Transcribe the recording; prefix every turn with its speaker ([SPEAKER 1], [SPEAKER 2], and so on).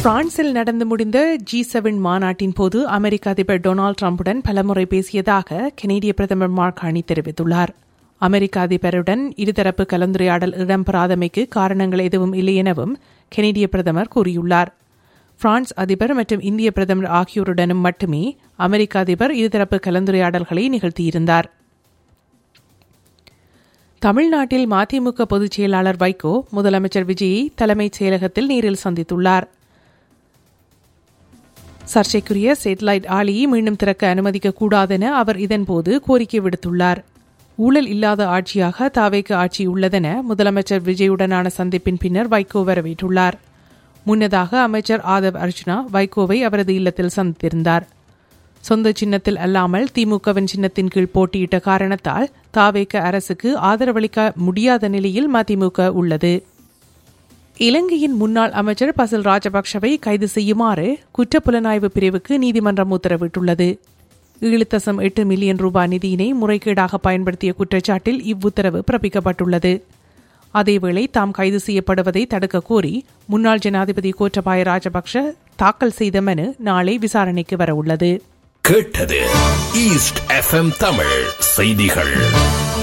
[SPEAKER 1] பிரான்சில் நடந்து முடிந்த ஜி செவன் மாநாட்டின் போது அமெரிக்க அதிபர் டொனால்டு டிரம்புடன் பலமுறை பேசியதாக கனேடிய பிரதமர் மார்க் ஹானி தெரிவித்துள்ளார் அமெரிக்க அதிபருடன் இருதரப்பு கலந்துரையாடல் இடம்பெறாதமைக்கு காரணங்கள் எதுவும் இல்லை எனவும் கனேடிய பிரதமர் கூறியுள்ளார் பிரான்ஸ் அதிபர் மற்றும் இந்திய பிரதமர் ஆகியோருடனும் மட்டுமே அமெரிக்க அதிபர் இருதரப்பு கலந்துரையாடல்களை நிகழ்த்தியிருந்தார் தமிழ்நாட்டில் மதிமுக பொதுச் செயலாளர் வைகோ முதலமைச்சர் விஜயை தலைமைச் செயலகத்தில் நேரில் சந்தித்துள்ளார் சர்ச்சைக்குரிய சேட்டலைட் ஆலையை மீண்டும் திறக்க அனுமதிக்கக்கூடாதென அவர் இதன்போது கோரிக்கை விடுத்துள்ளார் ஊழல் இல்லாத ஆட்சியாக தாவேக்கு ஆட்சி உள்ளதென முதலமைச்சர் விஜயுடனான சந்திப்பின் பின்னர் வைகோ வரவேற்றுள்ளார் முன்னதாக அமைச்சர் ஆதவ் அர்ஜுனா வைகோவை அவரது இல்லத்தில் சந்தித்திருந்தார் சொந்த சின்னத்தில் அல்லாமல் திமுகவின் சின்னத்தின் கீழ் போட்டியிட்ட காரணத்தால் தாவேக்க அரசுக்கு ஆதரவளிக்க முடியாத நிலையில் மதிமுக உள்ளது இலங்கையின் முன்னாள் அமைச்சர் பசில் ராஜபக்சவை கைது செய்யுமாறு குற்றப்புலனாய்வு பிரிவுக்கு நீதிமன்றம் உத்தரவிட்டுள்ளது ஏழு தசம் எட்டு மில்லியன் ரூபாய் நிதியினை முறைகேடாக பயன்படுத்திய குற்றச்சாட்டில் இவ்வுத்தரவு பிறப்பிக்கப்பட்டுள்ளது அதேவேளை தாம் கைது செய்யப்படுவதை தடுக்க கோரி முன்னாள் ஜனாதிபதி கோட்டபாய ராஜபக்ஷ தாக்கல் செய்த மனு நாளை விசாரணைக்கு வரவுள்ளது
[SPEAKER 2] கேட்டது ஈஸ்ட் எஃப்எம் தமிழ் செய்திகள்